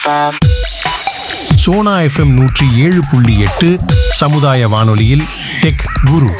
FM. Sona FM நூற்றி ஏழு புள்ளி எட்டு சமுதாய வானொலியில் டெக் குரு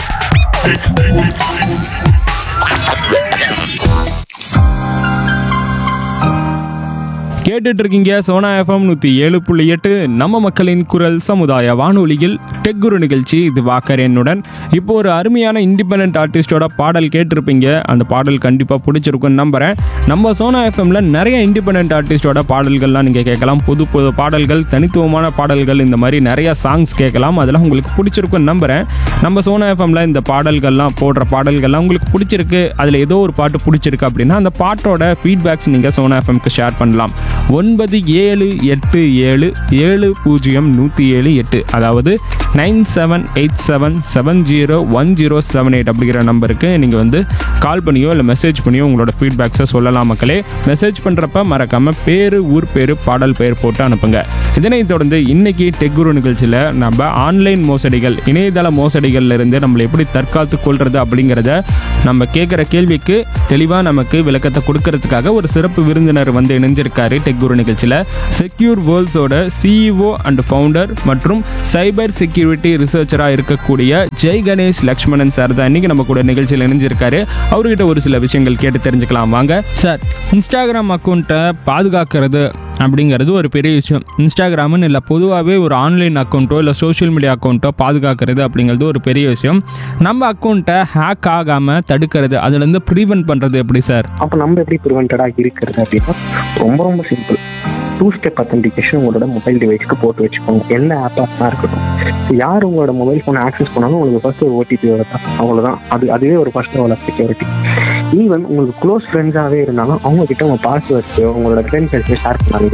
கேட்டுட்டு இருக்கீங்க சோனா எஃப்எம் நூற்றி ஏழு புள்ளி எட்டு நம்ம மக்களின் குரல் சமுதாய வானொலியில் டெக் குரு நிகழ்ச்சி இது வாக்கர் என்னுடன் இப்போ ஒரு அருமையான இண்டிபெண்ட் ஆர்டிஸ்டோட பாடல் கேட்டிருப்பீங்க அந்த பாடல் கண்டிப்பாக பிடிச்சிருக்குன்னு நம்புகிறேன் நம்ம சோனா எஃப்எம்ல நிறைய இண்டிபெண்ட் ஆர்டிஸ்டோட பாடல்கள்லாம் நீங்கள் கேட்கலாம் புது புது பாடல்கள் தனித்துவமான பாடல்கள் இந்த மாதிரி நிறைய சாங்ஸ் கேட்கலாம் அதெல்லாம் உங்களுக்கு பிடிச்சிருக்குன்னு நம்புகிறேன் நம்ம சோனா எஃப்எம்ல இந்த பாடல்கள்லாம் போடுற பாடல்கள்லாம் உங்களுக்கு பிடிச்சிருக்கு அதில் ஏதோ ஒரு பாட்டு பிடிச்சிருக்கு அப்படின்னா அந்த பாட்டோட ஃபீட்பேக்ஸ் நீங்கள் சோனா எஃப்எம்க்கு ஷேர் பண்ணலாம் ஒன்பது ஏழு எட்டு ஏழு ஏழு பூஜ்ஜியம் நூற்றி ஏழு எட்டு அதாவது nine seven eight seven seven zero one zero seven eight அப்படிங்கிற நம்பருக்கு நீங்கள் வந்து கால் பண்ணியோ இல்லை மெசேஜ் பண்ணியோ உங்களோட ஃபீட்பேக்ஸை சொல்லலாம் மக்களே மெசேஜ் பண்ணுறப்ப மறக்காமல் பேர் ஊர் பேர் பாடல் பெயர் போட்டு அனுப்புங்க இதனைத் தொடர்ந்து இன்னைக்கு டெக்குரு நிகழ்ச்சியில் நம்ம ஆன்லைன் மோசடிகள் இணையதள மோசடிகள்ல இருந்து நம்மளை எப்படி தற்காத்து கொள்றது அப்படிங்கிறத நம்ம கேட்குற கேள்விக்கு தெளிவாக நமக்கு விளக்கத்தை கொடுக்கறதுக்காக ஒரு சிறப்பு விருந்தினர் வந்து இணைஞ்சிருக்காரு டெக்குரு நிகழ்ச்சியில் செக்யூர் வேர்ல்ட்ஸோட சிஇஓ அண்ட் ஃபவுண்டர் மற்றும் சைபர் செக்யூரிட்டி ரிசர்ச்சராக இருக்கக்கூடிய ஜெய் கணேஷ் லக்ஷ்மணன் சார் தான் இன்னைக்கு நம்ம கூட நிகழ்ச்சியில் இணைஞ்சிருக்காரு அவர்கிட்ட ஒரு சில விஷயங்கள் கேட்டு தெரிஞ்சுக்கலாம் வாங்க சார் இன்ஸ்டாகிராம் அக்கௌண்ட்டை பாதுகாக்கிறது அப்படிங்கிறது ஒரு பெரிய விஷயம் இன்ஸ்டாகிராம்னு இல்லை பொதுவாகவே ஒரு ஆன்லைன் அக்கௌண்ட்டோ இல்லை சோஷியல் மீடியா அக்கௌண்ட்டோ பாதுகாக்கிறது அப்படிங்கிறது ஒரு பெரிய விஷயம் நம்ம அக்கௌண்ட்டை ஹேக் ஆகாமல் தடுக்கிறது அதுலேருந்து ப்ரீவென்ட் பண்ணுறது எப்படி சார் அப்போ நம்ம எப்படி ப்ரிவென்டடாக இருக்கிறது அப்படின்னா ரொம்ப ரொம்ப சிம்பிள் டூ ஸ்டெப் அத்தன்டிகேஷன் உங்களோட மொபைல் டிவைஸ்க்கு போட்டு வச்சுக்கோங்க எந்த ஆப்பாக இருக்கட்டும் யார் உங்களோட மொபைல் ஃபோனை ஆக்சஸ் பண்ணாலும் உங்களுக்கு ஃபர்ஸ்ட் ஒரு ஓடிபி வருதா அவ்வளோதான் அது அதுவே ஒரு first level of security even உங்களுக்கு க்ளோஸ் ஃப்ரெண்ட்ஸாகவே இருந்தாலும் அவங்க கிட்ட உங்கள் பாஸ்வேர்ட்ஸ் உங்களோட கிரெடென்ஷியல்ஸை ஷேர் பண்ணாதீங்க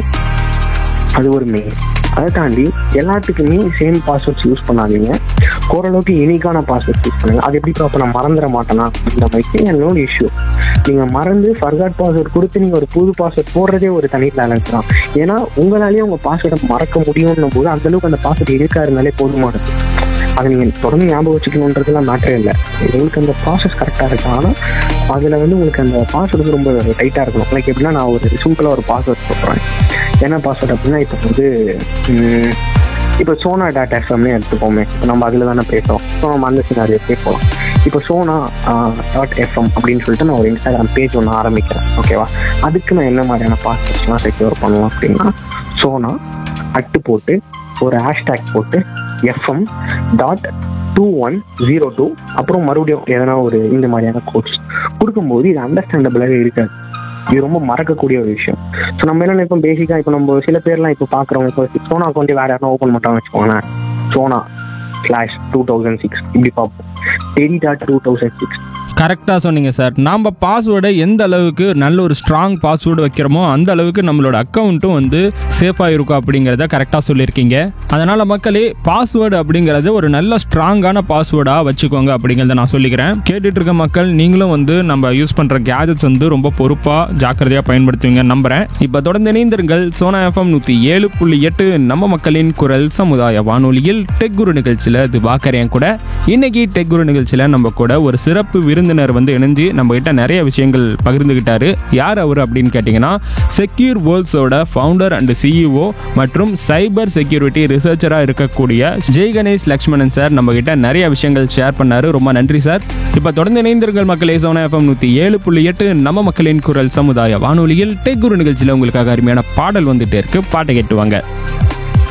அது ஒரு மெயின் அதை தாண்டி எல்லாத்துக்குமே சேம் பாஸ்வேர்ட்ஸ் யூஸ் பண்ணாதீங்க ஓரளவுக்கு யூனிக்கான பாஸ்வேர்ட்ஸ் யூஸ் பண்ணுங்க அது எப்படி அப்போ நான் மறந்துட மாட்டேனா இந்த மாதிரி என்னோட இஷ்யூ நீங்கள் மறந்து ஃபர்காட் பாஸ்வேர்ட் கொடுத்து நீங்கள் ஒரு புது பாஸ்வேர்ட் போடுறதே ஒரு தனி டேலண்ட் தான் ஏன்னா உங்களாலேயே உங்கள் பாஸ்வேர்டை மறக்க முடியும்னும் போது அந்த அளவுக்கு அந்த பாஸ்வேர்ட் இருக்கா இருந்தாலே போதுமானது அதை நீங்கள் தொடர்ந்து ஞாபகம் வச்சுக்கணுன்றதுலாம் மேட்டரே இல்லை உங்களுக்கு அந்த ப்ராசஸ் கரெக்டாக இருக்கு ஆனால் அதில் வந்து உங்களுக்கு அந்த பாஸ்வேர்டு ரொம்ப டைட்டாக இருக்கணும் லைக் எப்படின்னா நான் ஒரு சிம்பிளாக ஒரு பாஸ்வேர்ட் சொல்கிறேன் என்ன பாஸ்வேர்ட் அப்படின்னா இப்போ வந்து உம், இப்போ சோனா டாட் எஃப்எம்னே எடுத்துப்போமே இப்போ நம்ம அதில் தானே பேசுகிறோம் ஸோ நம்ம அந்த சினாரியோ போகலாம் இப்போ சோனா டாட் எஃப்எம் அப்படின்னு சொல்லிட்டு நான் ஒரு இன்ஸ்டாகிராம் பேஜ் ஒன்று ஆரம்பிக்கிறேன் ஓகேவா அதுக்கு நான் என்ன மாதிரியான பாஸ்வேர்ட்ஸ்லாம் செக்யூர் பண்ணலாம் அப்படின்னா சோனா அட்டு போட்டு ஒரு ஹேஷ்டேக் போட்டு FM dot two one zero two அப்புறம் மறுபடியும் எதனா ஒரு இந்த மாதிரியான கோட்ஸ் கொடுக்கும்போது இது அண்டர்ஸ்டாண்டபிளாகவே இருக்காது இது ரொம்ப மறக்கக்கூடிய ஒரு விஷயம் ஸோ நம்ம என்ன இப்போ பேசிக்காக இப்போ நம்ம சில பேர்லாம் இப்போ பார்க்குறவங்க இப்போ சோனா அக்கௌண்ட்டே வேறு யாரும் ஓப்பன் பண்ணுறாங்கன்னு வச்சுக்கோங்களேன் Sona slash two thousand six இப்படி பார்ப்போம் Terry dot two thousand six கரெக்டாக சொன்னீங்க சார் நாம் பாஸ்வேர்டை எந்த அளவுக்கு நல்ல ஒரு ஸ்ட்ராங் பாஸ்வேர்டு வைக்கிறோமோ அந்த அளவுக்கு நம்மளோட அக்கௌண்ட்டும் வந்து சேஃபாக இருக்கும் அப்படிங்கிறத கரெக்டாக சொல்லியிருக்கீங்க அதனால் மக்களே பாஸ்வேர்டு அப்படிங்கிறது ஒரு நல்ல ஸ்ட்ராங்கான பாஸ்வேர்டாக வச்சுக்கோங்க அப்படிங்கிறத நான் சொல்லிக்கிறேன் கேட்டுட்டு இருக்க மக்கள் நீங்களும் வந்து நம்ம யூஸ் பண்ணுற கேஜெட்ஸ் வந்து ரொம்ப பொறுப்பாக ஜாக்கிரதையாக பயன்படுத்துவீங்க நம்புகிறேன் இப்போ தொடர்ந்து இணைந்திருங்கள் சோனா எஃப்எம் நூற்றி ஏழு புள்ளி எட்டு நம்ம மக்களின் குரல் சமுதாய வானொலியில் டெக் குரு நிகழ்ச்சியில் இது வாக்கறேன் கூட இன்னைக்கு டெக் குரு நிகழ்ச்சியில் நம்ம கூட ஒரு சிறப்பு விருந்தினர் வந்து இணைஞ்சு நம்ம கிட்ட நிறைய விஷயங்கள் பகிர்ந்துகிட்டாரு யார் அவர் அப்படின்னு கேட்டிங்கன்னா செக்யூர் வேர்ல்ட்ஸோட ஃபவுண்டர் அண்ட் சிஇஓ மற்றும் சைபர் செக்யூரிட்டி ரிசர்ச்சராக இருக்கக்கூடிய ஜெய் கணேஷ் லக்ஷ்மணன் சார் நம்ம கிட்ட நிறைய விஷயங்கள் ஷேர் பண்ணாரு ரொம்ப நன்றி சார் இப்போ தொடர்ந்து இணைந்திருங்கள் மக்களே சோனா எஃப்எம் நூற்றி ஏழு புள்ளி எட்டு நம்ம மக்களின் குரல் சமுதாய வானொலியில் டெக் குரு நிகழ்ச்சியில் உங்களுக்காக அருமையான பாடல் வந்துட்டே இருக்கு பாட்டை கேட்டுவாங்க